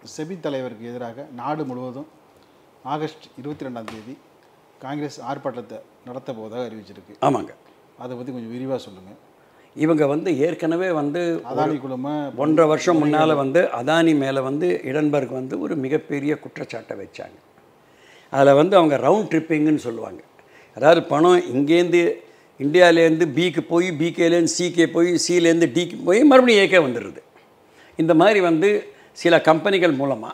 SEBI தலைவருக்கு எதிராக நாடு முழுவதும் ஆகஸ்ட் இருபத்தி ரெண்டாம் தேதி காங்கிரஸ் ஆர்ப்பாட்டத்தை நடத்த போவதாக அறிவிச்சிருக்கு ஆமாங்க அதை பற்றி கொஞ்சம் விரிவாக சொல்லுங்கள் இவங்க வந்து ஏற்கனவே வந்து அதானி குழும ஒன்றரை வருஷம் முன்னால் வந்து அதானி மேலே வந்து இடன்பர்க் வந்து ஒரு மிகப்பெரிய குற்றச்சாட்டை வச்சாங்க அதில் வந்து அவங்க ரவுண்ட் ட்ரிப்பிங்குன்னு சொல்லுவாங்க அதாவது பணம் இங்கேருந்து இந்தியாவிலேருந்து பிக்கு போய் பிகேலேருந்து சிகே போய் சிலேருந்து டிக்கு போய் மறுபடியும் ஏகே வந்துடுது இந்த மாதிரி வந்து சில கம்பெனிகள் மூலமாக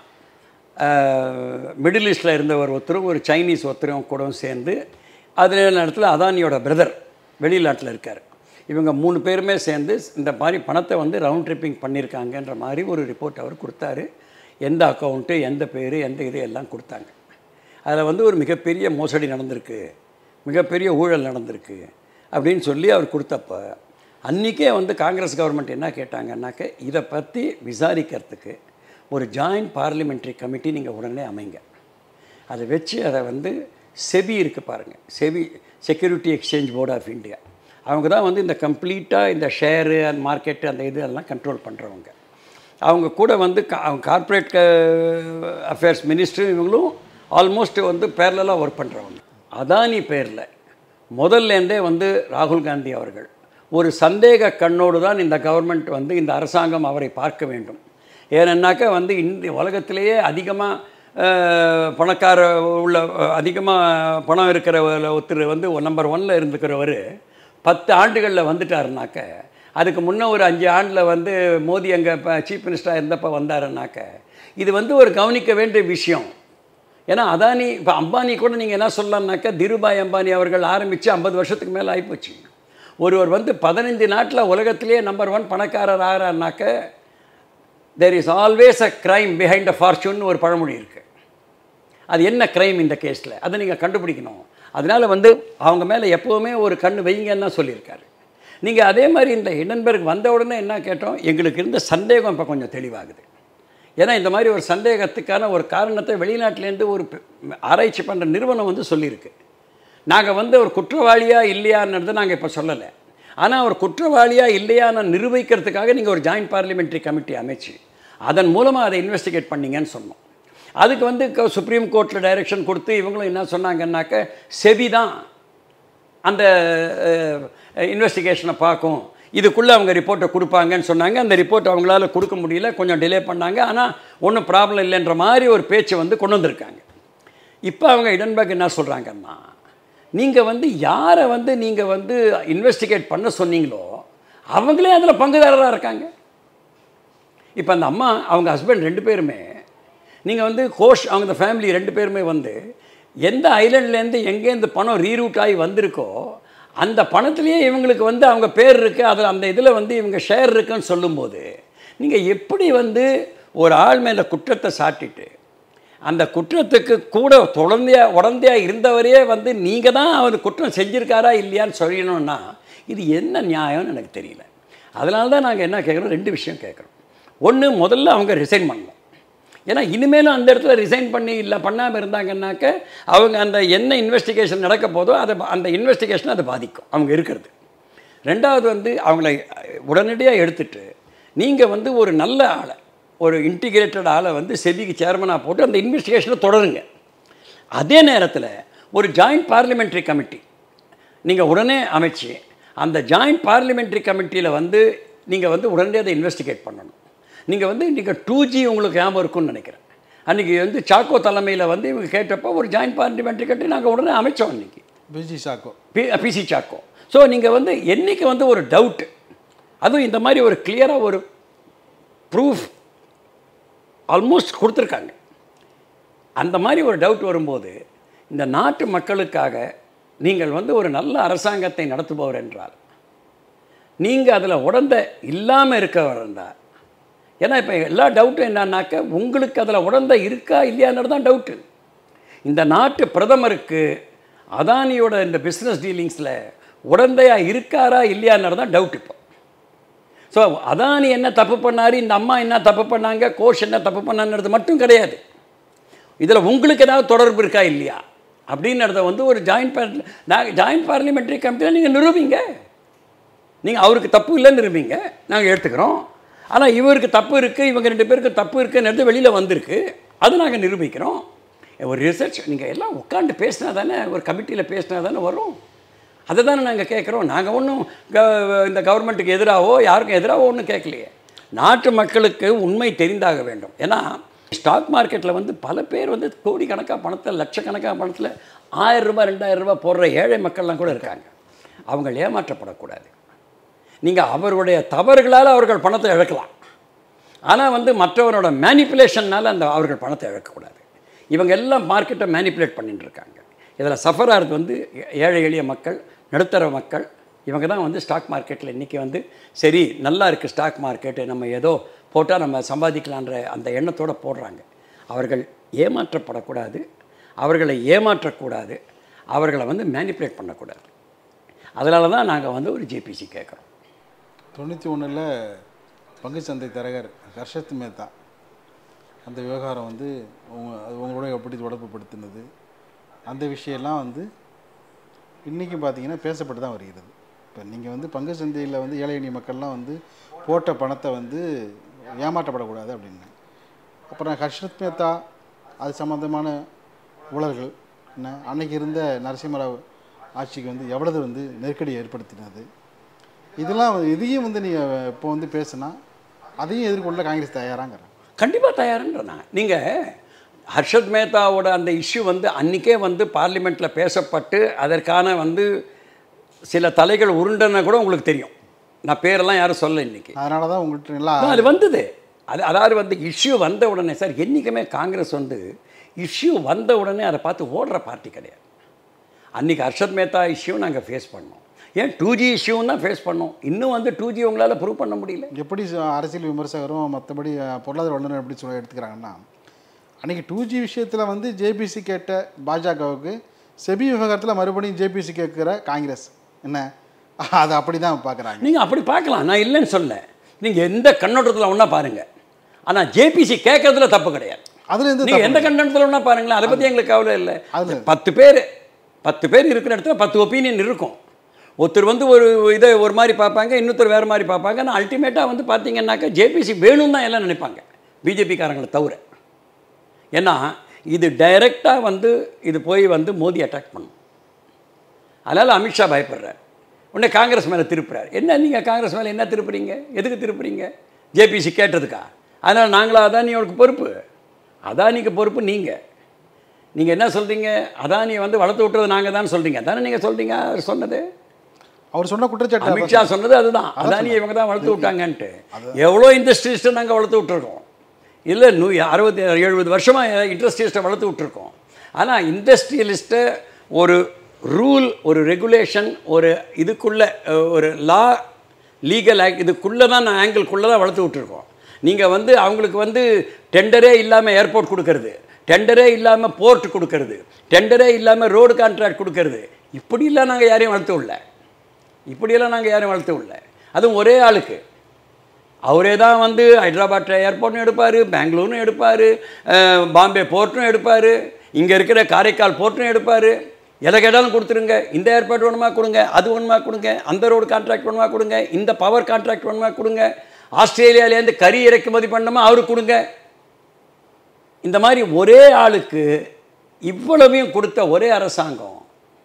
மிடில் ஈஸ்டில் இருந்தவர் ஒருத்தரும் ஒரு சைனீஸ் ஒருத்தரும் கூட சேர்ந்து அதில் நேரத்தில் அதானியோட பிரதர் வெளிநாட்டில் இருக்கார் இவங்க மூணு பேருமே சேர்ந்து இந்த மாதிரி பணத்தை வந்து ரவுண்ட் ட்ரிப்பிங் பண்ணியிருக்காங்கன்ற மாதிரி ஒரு ரிப்போர்ட் அவர் கொடுத்தாரு எந்த அக்கௌண்ட்டு எந்த பேர் எந்த இது எல்லாம் கொடுத்தாங்க அதில் வந்து ஒரு மிகப்பெரிய மோசடி நடந்திருக்கு மிகப்பெரிய ஊழல் நடந்திருக்கு அப்படின்னு சொல்லி அவர் கொடுத்தப்ப அன்றைக்கே வந்து காங்கிரஸ் கவர்மெண்ட் என்ன கேட்டாங்கன்னாக்க இதை பற்றி விசாரிக்கிறதுக்கு ஒரு ஜாயிண்ட் பார்லிமெண்ட்ரி கமிட்டி நீங்கள் உடனே அமைங்க அதை வச்சு அதை வந்து செபி இருக்குது பாருங்கள் SEBI security exchange board of India அவங்க தான் வந்து இந்த கம்ப்ளீட்டாக இந்த ஷேரு அண்ட் மார்க்கெட்டு அந்த இது எல்லாம் கண்ட்ரோல் பண்ணுறவங்க அவங்க கூட வந்து கா- அவங்க கார்ப்பரேட் அஃபேர்ஸ் மினிஸ்டர் இவங்களும் ஆல்மோஸ்ட் வந்து பேரலாக ஒர்க் பண்ணுறவங்க அதானி பேரில் முதல்லேருந்தே வந்து ராகுல் காந்தி அவர்கள் ஒரு சந்தேக கண்ணோடு தான் இந்த கவர்மெண்ட் வந்து இந்த அரசாங்கம் அவரை பார்க்க வேண்டும் ஏனென்னாக்கா வந்து இந்த உலகத்திலேயே அதிகமாக பணக்கார உள்ள அதிகமாக பணம் இருக்கிற ஒருத்தர் வந்து நம்பர் ஒன்னில் இருந்துக்கிறவர் பத்து ஆண்டுகளில் வந்துட்டாருனாக்க அதுக்கு முன்ன ஒரு அஞ்சு ஆண்டில் வந்து மோடி அங்கே இப்போ சீஃப் மினிஸ்டராக இருந்தப்போ வந்தாருனாக்க இது வந்து ஒரு கவனிக்க வேண்டிய விஷயம் ஏன்னா அதானி இப்போ அம்பானி கூட நீங்கள் என்ன சொல்லலாம்னாக்கா திருபாய் அம்பானி அவர்கள் ஆரம்பித்து ஐம்பது வருஷத்துக்கு மேலே ஆகிப்போச்சு ஒருவர் வந்து பதினஞ்சு நாட்டில் உலகத்திலேயே நம்பர் ஒன் பணக்காரர் ஆகிறாருனாக்க there is always a crime behind a fortune ஒரு பழமொழி இருக்குது அது என்ன க்ரைம் இந்த கேஸில் அதை நீங்கள் கண்டுபிடிக்கணும் அதனால் வந்து அவங்க மேலே எப்போவுமே ஒரு கண்ணு வைங்கன்னு தான் சொல்லியிருக்காரு நீங்கள் அதே மாதிரி இந்த ஹிடன்பர்க் வந்த உடனே என்ன கேட்டோம் எங்களுக்கு இருந்த சந்தேகம் இப்போ கொஞ்சம் தெளிவாகுது ஏன்னா இந்த மாதிரி ஒரு சந்தேகத்துக்கான ஒரு காரணத்தை வெளிநாட்டிலேருந்து ஒரு பெ- ஆராய்ச்சி பண்ணுற நிறுவனம் வந்து சொல்லியிருக்கு நாங்கள் வந்து ஒரு குற்றவாளியா இல்லையான்றது நாங்கள் இப்போ சொல்லலை ஆனால் அவர் குற்றவாளியா இல்லையான்னு நிரூபிக்கிறதுக்காக நீங்கள் ஒரு ஜாயிண்ட் பார்லிமெண்ட்ரி கமிட்டி அமைச்சு அதன் மூலமாக அதை இன்வெஸ்டிகேட் பண்ணீங்கன்னு சொன்னோம் அதுக்கு வந்து க- சுப்ரீம் கோர்ட்டில் டைரக்ஷன் கொடுத்து இவங்களும் என்ன சொன்னாங்கன்னாக்க செபி தான் அந்த இன்வெஸ்டிகேஷனை பார்க்கும் இதுக்குள்ளே அவங்க ரிப்போர்ட்டை கொடுப்பாங்கன்னு சொன்னாங்க அந்த ரிப்போர்ட் அவங்களால கொடுக்க முடியல கொஞ்சம் டிலே பண்ணாங்க ஆனால் ஒன்றும் ப்ராப்ளம் இல்லைன்ற மாதிரி ஒரு பேச்சு வந்து கொண்டு வந்திருக்காங்க இப்போ அவங்க இடன்பர்க் என்ன சொல்கிறாங்கன்னா நீங்கள் வந்து யாரை வந்து நீங்கள் வந்து இன்வெஸ்டிகேட் பண்ண சொன்னீங்களோ அவங்களே அதில் பங்குதாரராக இருக்காங்க இப்போ அந்த அம்மா அவங்க ஹஸ்பண்ட் ரெண்டு பேருமே நீங்கள் வந்து கோஷ் அவங்க இந்த ஃபேமிலி ரெண்டு பேருமே வந்து எந்த ஐலண்ட்லேருந்து எங்கேருந்து பணம் ரீரூட் ஆகி வந்திருக்கோ அந்த பணத்துலேயே இவங்களுக்கு வந்து அவங்க பேர் இருக்குது அதில் அந்த இதில் வந்து இவங்க ஷேர் இருக்குன்னு சொல்லும்போது நீங்கள் எப்படி வந்து ஒரு ஆள் மேலே குற்றத்தை சாட்டிட்டு அந்த குற்றத்துக்கு கூட தொடர்ந்தையா உடந்தையா இருந்தவரே வந்து நீங்கள் தான் அவர் குற்றம் செஞ்சிருக்காரா இல்லையான்னு சொல்லணும்னா இது என்ன நியாயம்னு எனக்கு தெரியல அதனால தான் நாங்கள் என்ன கேட்குறோம் ரெண்டு விஷயம் கேட்குறோம் ஒன்று முதல்ல அவங்க ரிசைன் பண்ணணும் ஏன்னா இனிமேலும் அந்த இடத்துல ரிசைன் பண்ணி இல்லை பண்ணாமல் இருந்தாங்கன்னாக்க அவங்க அந்த என்ன இன்வெஸ்டிகேஷன் நடக்க போதோ அதை பா- அந்த இன்வெஸ்டிகேஷனை அதை பாதிக்கும் அவங்க இருக்கிறது ரெண்டாவது வந்து அவங்கள உடனடியாக எடுத்துட்டு நீங்கள் வந்து ஒரு நல்ல ஆளை ஒரு இன்டிகிரேட்டட் ஆளை வந்து செபிக்கு சேர்மனாக போட்டு அந்த இன்வெஸ்டிகேஷனை தொடருங்க அதே நேரத்தில் ஒரு ஜாயிண்ட் பார்லிமெண்ட்ரி கமிட்டி நீங்கள் உடனே அமைச்சு அந்த ஜாயிண்ட் பார்லிமெண்ட்ரி கமிட்டியில் வந்து நீங்கள் வந்து உடனடியாக அதை இன்வெஸ்டிகேட் பண்ணணும் நீங்கள் வந்து நீங்கள் டூ ஜி உங்களுக்கு ஞாபகம் இருக்கும்னு நினைக்கிறேன் அன்றைக்கி வந்து சாக்கோ தலைமையில் வந்து இவங்க கேட்டப்போ ஒரு ஜாயிண்ட் பார்லிமெண்ட்ரி கமிட்டி நாங்கள் உடனே அமைச்சோம் அன்றைக்கி PG Chacko P PC Chacko so நீங்கள் வந்து என்னைக்கு வந்து ஒரு டவுட்டு அதுவும் இந்த மாதிரி ஒரு கிளியராக ஒரு ப்ரூஃப் ஆல்மோஸ்ட் கொடுத்துருக்காங்க அந்த மாதிரி ஒரு டவுட் வரும்போது இந்த நாட்டு மக்களுக்காக நீங்கள் வந்து ஒரு நல்ல அரசாங்கத்தை நடத்துபவர் என்றால் நீங்கள் அதில் உடந்த இல்லாமல் இருக்கவர் இருந்தால் ஏன்னா இப்போ எல்லா டவுட்டும் என்னன்னாக்க உங்களுக்கு அதில் உடந்த இருக்கா இல்லையான்றது தான் டவுட்டு இந்த நாட்டு பிரதமருக்கு அதானியோட இந்த பிஸ்னஸ் டீலிங்ஸில் உடந்தையா இருக்காரா இல்லையான்றது தான் டவுட் இப்போ ஸோ அதானி என்ன தப்பு பண்ணாரு இந்த அம்மா என்ன தப்பு பண்ணாங்க கோஷ் என்ன தப்பு பண்ணாங்கிறது மட்டும் கிடையாது இதில் உங்களுக்கு ஏதாவது தொடர்பு இருக்கா இல்லையா அப்படின்றத வந்து ஒரு ஜாயிண்ட் பார்லி நாங்கள் ஜாயிண்ட் பார்லிமெண்ட்ரி கமிட்டியில் நீங்கள் நிரூபிங்க நீங்கள் அவருக்கு தப்பு இல்லைன்னு நிரூபிங்க நாங்கள் எடுத்துக்கிறோம் ஆனால் இவருக்கு தப்பு இருக்குது இவங்க ரெண்டு பேருக்கு தப்பு இருக்குன்றது வெளியில் வந்திருக்கு அது நாங்கள் நிரூபிக்கிறோம் ஒரு ரிசர்ச் நீங்கள் எல்லாம் உட்காந்து பேசினா தானே ஒரு கமிட்டியில் பேசினா தானே வரும் அதை தானே நாங்கள் கேட்குறோம் நாங்கள் ஒன்றும் இந்த கவர்மெண்ட்டுக்கு எதிராகவோ யாருக்கும் எதிராகவோ ஒன்றும் கேட்கலையே நாட்டு மக்களுக்கு உண்மை தெரிந்தாக வேண்டும் ஏன்னா ஸ்டாக் மார்க்கெட்டில் வந்து பல பேர் வந்து கோடிக்கணக்காக பணத்தில் லட்சக்கணக்காக பணத்தில் ஆயிரம் ரூபாய் ரெண்டாயிரம் ரூபாய் போடுற ஏழை மக்கள்லாம் கூட இருக்காங்க அவங்க ஏமாற்றப்படக்கூடாது நீங்கள் அவருடைய தவறுகளால் அவர்கள் பணத்தை இழக்கலாம் ஆனால் வந்து மற்றவரோட மேனிப்புலேஷன்னால் அந்த அவர்கள் பணத்தை இழக்கக்கூடாது இவங்க எல்லாம் மார்க்கெட்டை மேனிப்புலேட் பண்ணிட்டு இருக்காங்க இதில் சஃபர் ஆகிறது வந்து ஏழை எளிய மக்கள் நடுத்தர மக்கள் இவங்க தான் வந்து ஸ்டாக் மார்க்கெட்டில் இன்றைக்கி வந்து சரி நல்லா இருக்குது ஸ்டாக் மார்க்கெட்டு நம்ம ஏதோ போட்டால் நம்ம சம்பாதிக்கலான்ற அந்த எண்ணத்தோடு போடுறாங்க அவர்கள் ஏமாற்றப்படக்கூடாது அவர்களை ஏமாற்றக்கூடாது அவர்களை வந்து மேனிப்புலேட் பண்ணக்கூடாது அதனால தான் நாங்கள் வந்து ஒரு ஜேபிசி கேட்குறோம் தொண்ணூற்றி ஒன்றில் பங்குச்சந்தை தரகர் ஹர்ஷத் மேத்தா அந்த விவகாரம் வந்து உங்க அது உங்களோட எப்படி தொடர்புபடுத்தினது அந்த விஷயம்லாம் வந்து இன்றைக்கும் பார்த்தீங்கன்னா பேசப்பட்டு தான் வருகிறது இப்போ நீங்கள் வந்து பங்கு சந்தையில் வந்து ஏழை எளிய மக்கள்லாம் வந்து போட்ட பணத்தை வந்து ஏமாற்றப்படக்கூடாது அப்படின்னு அப்புறம் ஹர்ஷத் மேத்தா அது சம்மந்தமான ஊழல்கள் என்ன அன்னைக்கு இருந்த நரசிம்மராவ் ஆட்சிக்கு வந்து எவ்வளவு வந்து நெருக்கடி ஏற்படுத்தினது இதெல்லாம் வந்து- இதையும் வந்து நீங்கள் இப்போ வந்து பேசுனா அதையும் எதிர்கொள்ள காங்கிரஸ் தயாராங்கிறேன் கண்டிப்பாக தயாருன்றேன் நீங்கள் ஹர்ஷத் மேத்தாவோட அந்த இஷ்யூ வந்து அன்றைக்கே வந்து பார்லிமெண்ட்டில் பேசப்பட்டு அதற்கான வந்து சில தலைகள் உருண்டன கூட உங்களுக்கு தெரியும் நான் பேரெல்லாம் யாரும் சொல்ல இன்னைக்கு அதனால தான் உங்கள்கிட்ட நல்லா அது வந்தது அது அதாவது வந்து இஷ்யூ வந்த உடனே சார் என்றைக்குமே காங்கிரஸ் வந்து இஷ்யூ வந்த உடனே அதை பார்த்து ஓடுற பார்ட்டி கிடையாது அன்றைக்கி ஹர்ஷத் மேத்தா இஷ்யூ நாங்கள் ஃபேஸ் பண்ணோம் ஏன் டூ ஜி இஷ்யூவும் தான் ஃபேஸ் பண்ணோம் இன்னும் வந்து டூ ஜி உங்களால் ப்ரூவ் பண்ண முடியல எப்படி ச- அரசியல் விமர்சகரும் மற்றபடி அஹ், பொருளாதார வல்லுநர் எப்படி சொல்ல எடுத்துக்கிறாங்கன்னா அன்றைக்கி டூ ஜி விஷயத்தில் வந்து ஜேபிசி கேட்ட பாஜகவுக்கு செபி விவகாரத்தில் மறுபடியும் ஜேபிசி கேட்குற காங்கிரஸ் என்ன அது அப்படி தான் பார்க்குறாங்க நீங்கள் அப்படி பார்க்கலாம் நான் இல்லைன்னு சொல்ல நீங்கள் எந்த கண்ணோட்டத்தில் ஒன்றா பாருங்கள் ஆனால் ஜேபிசி கேட்கறதுல தப்பு கிடையாது அதுலேருந்து நீங்கள் எந்த கண்ணோட்டத்தில் ஒன்றா பாருங்களேன் அதை பற்றி எங்களுக்கு கவலை இல்லை அதுல- பத்து பேர் பத்து பேர் இருக்கிற இடத்துல பத்து ஒப்பீனியன் இருக்கும் ஒருத்தர் வந்து ஒரு இதை ஒரு மாதிரி பார்ப்பாங்க இன்னொருத்தர் வேறு மாதிரி பார்ப்பாங்க ஆனால் அல்டிமேட்டாக வந்து பார்த்தீங்கன்னாக்கா ஜேபிசி வேணும்னு தான் எல்லாம் நினைப்பாங்க பிஜேபிக்காரங்களை தவிர ஏன்னா இது டைரெக்டாக வந்து இது போய் வந்து மோடி அட்டாக் பண்ணும் அதனால் அமித்ஷா பயப்படுறார் உடனே காங்கிரஸ் மேலே திருப்புறார் என்ன நீங்கள் காங்கிரஸ் மேலே என்ன திருப்புறீங்க எதுக்கு திருப்புறீங்க ஜேபிசி கேட்டதுக்கா அதனால் நாங்களா அதானியோட பொறுப்பு அதானிக்கு பொறுப்பு நீங்கள் நீங்கள் என்ன சொல்கிறீங்க அதானியை வந்து வளர்த்து விட்டுறது நாங்கள் தான் சொல்கிறீங்க தானே நீங்கள் சொல்கிறீங்க அவர் சொன்னது அவர் சொன்ன குற்றச்சாட்டு அதான் அமித்ஷா சொன்னது அதுதான் அதானியை இவங்க தான் வளர்த்து விட்டாங்கன்ட்டு எவ்வளோ இண்டஸ்ட்ரீஸ்ட்டை நாங்கள் வளர்த்து விட்டுருக்கோம் இல்லை நூ அறுபத்தி எழுபது வருஷமாக இண்டஸ்ட்ரீஸ்ட்டை வளர்த்து விட்டுருக்கோம் ஆனால் இண்டஸ்ட்ரியலிஸ்ட்டை ஒரு ரூல் ஒரு ரெகுலேஷன் ஒரு இதுக்குள்ள அஹ், ஒரு லா லீகல் ஆக்ட் இதுக்குள்ளே தான் நான் ஆங்கிள்குள்ளே தான் வளர்த்து விட்டுருக்கோம் நீங்கள் வந்து அவங்களுக்கு வந்து டெண்டரே இல்லாமல் ஏர்போர்ட் கொடுக்கறது டெண்டரே இல்லாமல் போர்ட் கொடுக்கறது டெண்டரே இல்லாமல் ரோடு கான்ட்ராக்ட் கொடுக்கறது இப்படிலாம் நாங்கள் யாரையும் வளர்த்து விடல இப்படியெல்லாம் நாங்கள் யாரும் வளர்த்து விடல அதுவும் ஒரே ஆளுக்கு அவரே தான் வந்து ஹைதராபாத் ஏர்போர்ட்டும் எடுப்பார் பெங்களூரும் எடுப்பார் பாம்பே போர்ட்டும் எடுப்பார் இங்கே இருக்கிற காரைக்கால் போர்ட்டும் எடுப்பார் எதை கேட்டாலும் கொடுத்துருங்க இந்த ஏர்போர்ட் வேணுமா கொடுங்க அது வேணுமா கொடுங்க அந்த ரோடு கான்ட்ராக்ட் வேணுமா கொடுங்க இந்த பவர் கான்ட்ராக்ட் வேணுமா கொடுங்க ஆஸ்திரேலியாவிலேருந்து கறி இறக்குமதி பண்ணணுமா அவருக்கு கொடுங்க இந்த மாதிரி ஒரே ஆளுக்கு இவ்வளவையும் கொடுத்த ஒரே அரசாங்கம்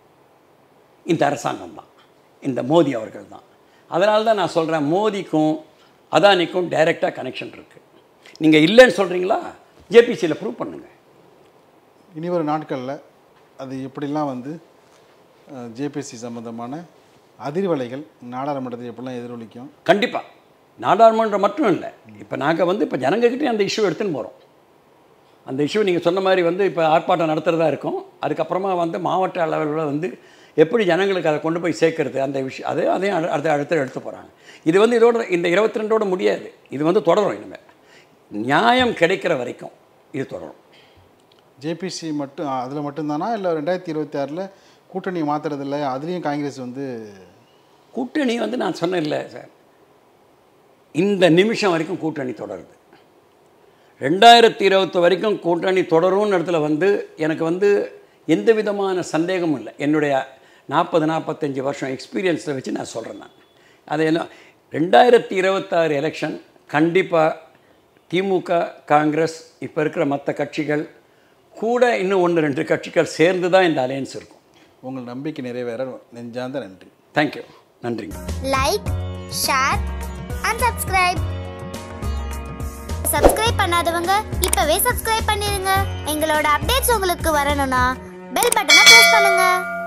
இந்த அரசாங்கம் தான் இந்த மோடி அவர்கள் தான் அதனால தான் நான் சொல்கிறேன் மோடிக்கும் அதானிக்கும் டைரெக்டாக கனெக்ஷன் இருக்குது நீங்கள் இல்லைன்னு சொல்கிறீங்களா ஜேபிசியில் ப்ரூவ் பண்ணுங்கள் இனி வரும் நாட்களில் அது எப்படிலாம் வந்து ஜேபிசி சம்பந்தமான அதிர்வலைகள் நாடாளுமன்றத்தில் எப்படிலாம் எதிரொலிக்கும் கண்டிப்பாக நாடாளுமன்றம் மட்டும் இல்லை இப்போ நாங்கள் வந்து இப்போ ஜனங்கக்கிட்டே அந்த இஷ்யூ எடுத்துன்னு போகிறோம் அந்த இஷ்யூ நீங்கள் சொன்ன மாதிரி வந்து இப்போ ஆர்ப்பாட்டம் நடத்துகிறதா இருக்கும் அதுக்கப்புறமா வந்து மாவட்ட அளவில் வந்து எப்படி ஜனங்களுக்கு அதை கொண்டு போய் சேர்க்கறது அந்த விஷயம் அது அதையும் அடு- அடுத்த அடுத்த எடுத்து போகிறாங்க இது வந்து இதோட இந்த இருபத்தி ரெண்டோட முடியாது இது வந்து தொடரும் இனிமேல் நியாயம் கிடைக்கிற வரைக்கும் இது தொடரும் ஜேபிசி மட்டும் அதில் மட்டும்தானா இல்லை ரெண்டாயிரத்தி இருபத்தி ஆறில் கூட்டணி மாற்றுறதில்ல அதுலேயும் காங்கிரஸ் வந்து கூட்டணி வந்து நான் சொன்னேன்ல சார் இந்த நிமிஷம் வரைக்கும் கூட்டணி தொடருது ரெண்டாயிரத்தி இருபத்து வரைக்கும் கூட்டணி தொடரும்னு இடத்துல வந்து எனக்கு வந்து எந்த விதமான சந்தேகமும் இல்லை என்னுடைய நாற்பது நாற்பத்தஞ்சு வருஷம் எக்ஸ்பீரியன்ஸை வச்சு நான் சொல்கிறேன் நான் அது என்ன ரெண்டாயிரத்தி இருபத்தாறு எலெக்ஷன் கண்டிப்பாக திமுக காங்கிரஸ் இப்போ இருக்கிற மற்ற கட்சிகள் கூட இன்னும் ஒன்று ரெண்டு கட்சிகள் சேர்ந்து தான் இந்த அலையன்ஸ் இருக்கும் உங்கள் நம்பிக்கை நிறைவேற நெஞ்சார்ந்த நன்றி தேங்க்யூ நன்றிங்க like share and subscribe subscribe பண்ணாதவங்க இப்பவே சப்ஸ்கிரைப் பண்ணிருங்க எங்களோட அப்டேட்ஸ் உங்களுக்கு வரணும்னா பெல் பட்டனை ப்ரெஸ் பண்ணுங்க